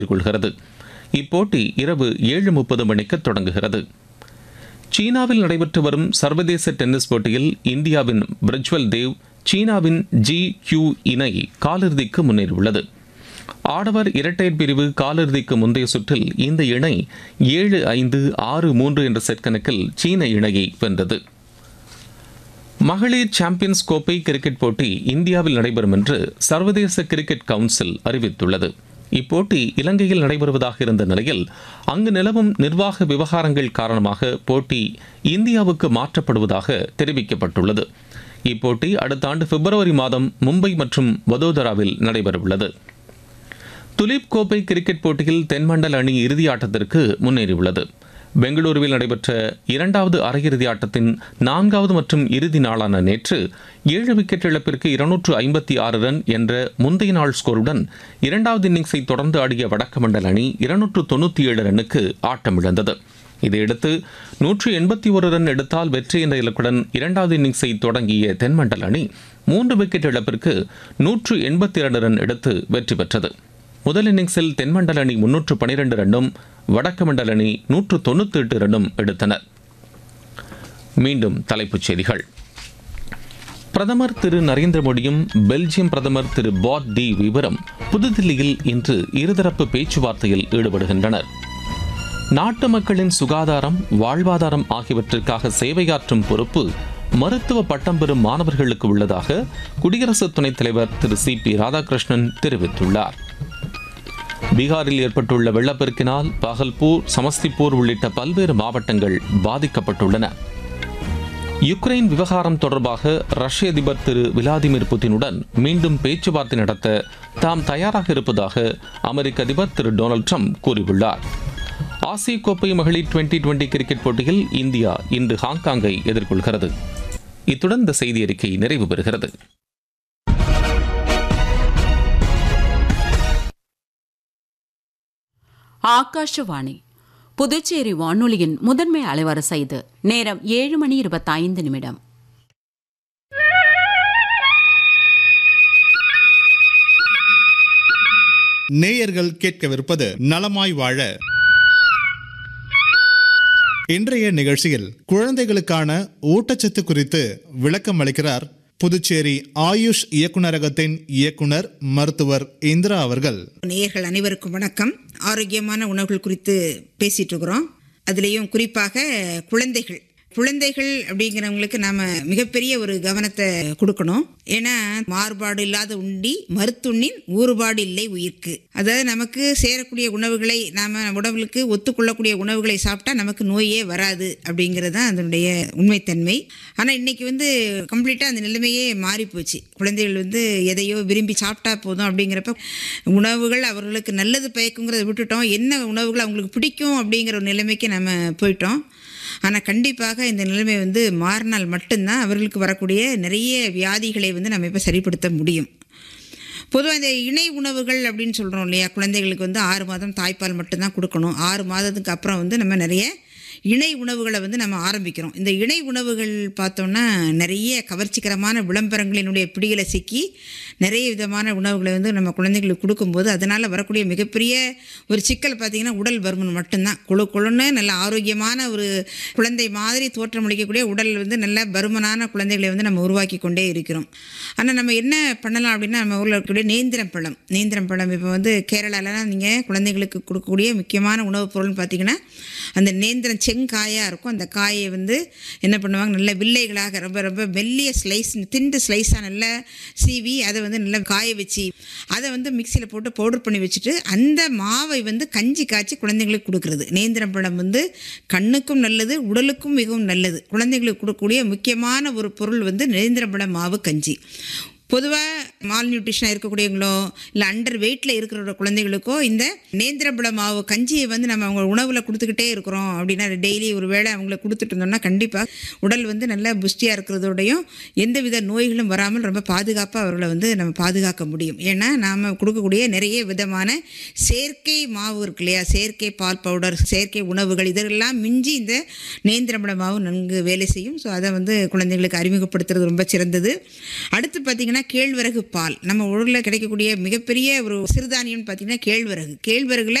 கொள்கிறது இப்போட்டி இரவு ஏழு முப்பது மணிக்கு தொடங்குகிறது சீனாவில் நடைபெற்று வரும் சர்வதேச டென்னிஸ் போட்டியில் இந்தியாவின் பிரஜ்வல் தேவ் சீனாவின் ஜி கியூ இணை காலிறுதிக்கு முன்னேறியுள்ளது ஆடவர் இரட்டையர் பிரிவு காலிறுதிக்கு முந்தைய சுற்றில் இந்த இணை ஏழு ஐந்து ஆறு மூன்று என்ற செட் கணக்கில் சீன இணையை வென்றது மகளிர் சாம்பியன்ஸ் கோப்பை கிரிக்கெட் போட்டி இந்தியாவில் நடைபெறும் என்று சர்வதேச கிரிக்கெட் கவுன்சில் அறிவித்துள்ளது இப்போட்டி இலங்கையில் நடைபெறுவதாக இருந்த நிலையில் அங்கு நிலவும் நிர்வாக விவகாரங்கள் காரணமாக போட்டி இந்தியாவுக்கு மாற்றப்படுவதாக தெரிவிக்கப்பட்டுள்ளது இப்போட்டி அடுத்த ஆண்டு பிப்ரவரி மாதம் மும்பை மற்றும் வதோதராவில் நடைபெறவுள்ளது துலீப் கோப்பை கிரிக்கெட் போட்டியில் தென்மண்டல் அணி இறுதி ஆட்டத்திற்கு முன்னேறியுள்ளது பெங்களூருவில் நடைபெற்ற இரண்டாவது அரையிறுதி ஆட்டத்தின் நான்காவது மற்றும் இறுதி நாளான நேற்று ஏழு விக்கெட் இழப்பிற்கு இருநூற்று ஐம்பத்தி ஆறு ரன் என்ற முந்தைய நாள் ஸ்கோருடன் இரண்டாவது இன்னிங்ஸை தொடர்ந்து ஆடிய வடக்கு அணி இருநூற்று தொண்ணூற்றி ஏழு ரன்னுக்கு ஆட்டமிழந்தது இதையடுத்து நூற்று எண்பத்தி ஒரு ரன் எடுத்தால் வெற்றி என்ற இலக்குடன் இரண்டாவது இன்னிங்ஸை தொடங்கிய தென்மண்டல் அணி மூன்று விக்கெட் இழப்பிற்கு நூற்று எண்பத்தி இரண்டு ரன் எடுத்து வெற்றி பெற்றது முதல் இன்னிங்ஸில் தென்மண்டல் அணி முன்னூற்று பனிரெண்டு ரன்னும் வடக்கு மண்டல அணி நூற்று தொண்ணூற்றி எட்டு ரன்னும் எடுத்தனர் மீண்டும் தலைப்புச் செய்திகள் பிரதமர் திரு நரேந்திர மோடியும் பெல்ஜியம் பிரதமர் திரு பாட் டி விவரம் புதுதில்லியில் இன்று இருதரப்பு பேச்சுவார்த்தையில் ஈடுபடுகின்றனர் நாட்டு மக்களின் சுகாதாரம் வாழ்வாதாரம் ஆகியவற்றிற்காக சேவையாற்றும் பொறுப்பு மருத்துவ பட்டம் பெறும் மாணவர்களுக்கு உள்ளதாக குடியரசு துணைத் தலைவர் திரு சி பி ராதாகிருஷ்ணன் தெரிவித்துள்ளார் பீகாரில் ஏற்பட்டுள்ள வெள்ளப்பெருக்கினால் பகல்பூர் சமஸ்திபூர் உள்ளிட்ட பல்வேறு மாவட்டங்கள் பாதிக்கப்பட்டுள்ளன யுக்ரைன் விவகாரம் தொடர்பாக ரஷ்ய அதிபர் திரு விளாடிமிர் புதினுடன் மீண்டும் பேச்சுவார்த்தை நடத்த தாம் தயாராக இருப்பதாக அமெரிக்க அதிபர் திரு டொனால்டு ட்ரம்ப் கூறியுள்ளார் ஆசிய கோப்பை மகளிர் டுவெண்டி டுவெண்டி கிரிக்கெட் போட்டியில் இந்தியா இன்று ஹாங்காங்கை எதிர்கொள்கிறது இத்துடன் இந்த செய்தி அறிக்கை நிறைவு பெறுகிறது ஆகாஷவாணி புதுச்சேரி வானொலியின் முதன்மை அலைவரிசை இது நேரம் ஏழு மணி இருபத்தைந்து நிமிடம் நேயர்கள் கேட்கவிருப்பது நலமாய் வாழ இன்றைய நிகழ்ச்சியில் குழந்தைகளுக்கான ஊட்டச்சத்து குறித்து விளக்கம் அளிக்கிறார் புதுச்சேரி ஆயுஷ் இயக்குநரகத்தின் இயக்குனர் மருத்துவர் இந்திரா அவர்கள் நேயர்கள் அனைவருக்கும் வணக்கம் ஆரோக்கியமான உணவுகள் குறித்து பேசிட்டு இருக்கிறோம் அதுலேயும் குறிப்பாக குழந்தைகள் குழந்தைகள் அப்படிங்கிறவங்களுக்கு நாம மிகப்பெரிய ஒரு கவனத்தை கொடுக்கணும் ஏன்னா மாறுபாடு இல்லாத உண்டி மருத்துண்ணின் ஊறுபாடு இல்லை உயிர்க்கு அதாவது நமக்கு சேரக்கூடிய உணவுகளை நாம உடம்புக்கு ஒத்துக்கொள்ளக்கூடிய உணவுகளை சாப்பிட்டா நமக்கு நோயே வராது அப்படிங்கிறது தான் அதனுடைய உண்மைத்தன்மை ஆனால் இன்னைக்கு வந்து கம்ப்ளீட்டாக அந்த நிலைமையே மாறி போச்சு குழந்தைகள் வந்து எதையோ விரும்பி சாப்பிட்டா போதும் அப்படிங்கிறப்ப உணவுகள் அவர்களுக்கு நல்லது பயக்குங்கிறத விட்டுட்டோம் என்ன உணவுகள் அவங்களுக்கு பிடிக்கும் அப்படிங்கிற ஒரு நிலைமைக்கு நம்ம போயிட்டோம் ஆனால் கண்டிப்பாக இந்த நிலைமை வந்து மாறினால் மட்டும்தான் அவர்களுக்கு வரக்கூடிய நிறைய வியாதிகளை வந்து நம்ம இப்போ சரிப்படுத்த முடியும் பொதுவாக இந்த இணை உணவுகள் அப்படின்னு சொல்கிறோம் இல்லையா குழந்தைகளுக்கு வந்து ஆறு மாதம் தாய்ப்பால் மட்டும்தான் கொடுக்கணும் ஆறு மாதத்துக்கு அப்புறம் வந்து நம்ம நிறைய இணை உணவுகளை வந்து நம்ம ஆரம்பிக்கிறோம் இந்த இணை உணவுகள் பார்த்தோம்னா நிறைய கவர்ச்சிகரமான விளம்பரங்களினுடைய பிடிகளை சிக்கி நிறைய விதமான உணவுகளை வந்து நம்ம குழந்தைகளுக்கு கொடுக்கும்போது அதனால் வரக்கூடிய மிகப்பெரிய ஒரு சிக்கல் பார்த்திங்கன்னா உடல் பருமன் மட்டும்தான் குழு குழுன்னு நல்ல ஆரோக்கியமான ஒரு குழந்தை மாதிரி தோற்றமளிக்கக்கூடிய உடல் வந்து நல்ல பருமனான குழந்தைகளை வந்து நம்ம உருவாக்கி கொண்டே இருக்கிறோம் ஆனால் நம்ம என்ன பண்ணலாம் அப்படின்னா நம்ம ஊரில் இருக்கக்கூடிய நேந்திரம் பழம் நேந்திரம் பழம் இப்போ வந்து கேரளாலலாம் நீங்கள் குழந்தைகளுக்கு கொடுக்கக்கூடிய முக்கியமான உணவுப் பொருள்னு பார்த்தீங்கன்னா அந்த நேந்திரம் செங்காயாக இருக்கும் அந்த காயை வந்து என்ன பண்ணுவாங்க நல்ல வில்லைகளாக ரொம்ப ரொம்ப மெல்லிய ஸ்லைஸ் திண்டு ஸ்லைஸாக நல்லா சீவி அதை வந்து நல்லா காய வச்சு அதை வந்து மிக்சியில் போட்டு பவுடர் பண்ணி வச்சுட்டு அந்த மாவை வந்து கஞ்சி காய்ச்சி குழந்தைங்களுக்கு கொடுக்குறது நேந்திரம் பழம் வந்து கண்ணுக்கும் நல்லது உடலுக்கும் மிகவும் நல்லது குழந்தைங்களுக்கு கொடுக்கக்கூடிய முக்கியமான ஒரு பொருள் வந்து நேந்திரம் பழம் மாவு கஞ்சி பொதுவாக மால் நியூட்ரிஷனாக இருக்கக்கூடியவங்களோ இல்லை அண்டர் வெயிட்டில் இருக்கிற குழந்தைகளுக்கோ இந்த நேந்திரபல மாவு கஞ்சியை வந்து நம்ம அவங்க உணவில் கொடுத்துக்கிட்டே இருக்கிறோம் அப்படின்னா டெய்லி ஒரு வேளை அவங்களுக்கு கொடுத்துட்டு இருந்தோம்னா கண்டிப்பாக உடல் வந்து நல்லா புஷ்டியாக இருக்கிறதோடையும் எந்தவித நோய்களும் வராமல் ரொம்ப பாதுகாப்பாக அவர்களை வந்து நம்ம பாதுகாக்க முடியும் ஏன்னா நாம் கொடுக்கக்கூடிய நிறைய விதமான செயற்கை மாவு இருக்கு இல்லையா செயற்கை பால் பவுடர் செயற்கை உணவுகள் இதெல்லாம் மிஞ்சி இந்த நேந்திரபல மாவு நன்கு வேலை செய்யும் ஸோ அதை வந்து குழந்தைங்களுக்கு அறிமுகப்படுத்துறது ரொம்ப சிறந்தது அடுத்து பார்த்திங்கன்னா பார்த்தீங்கன்னா கேழ்வரகு பால் நம்ம ஊரில் கிடைக்கக்கூடிய மிகப்பெரிய ஒரு சிறுதானியம்னு பார்த்தீங்கன்னா கேழ்வரகு கேழ்வரகுல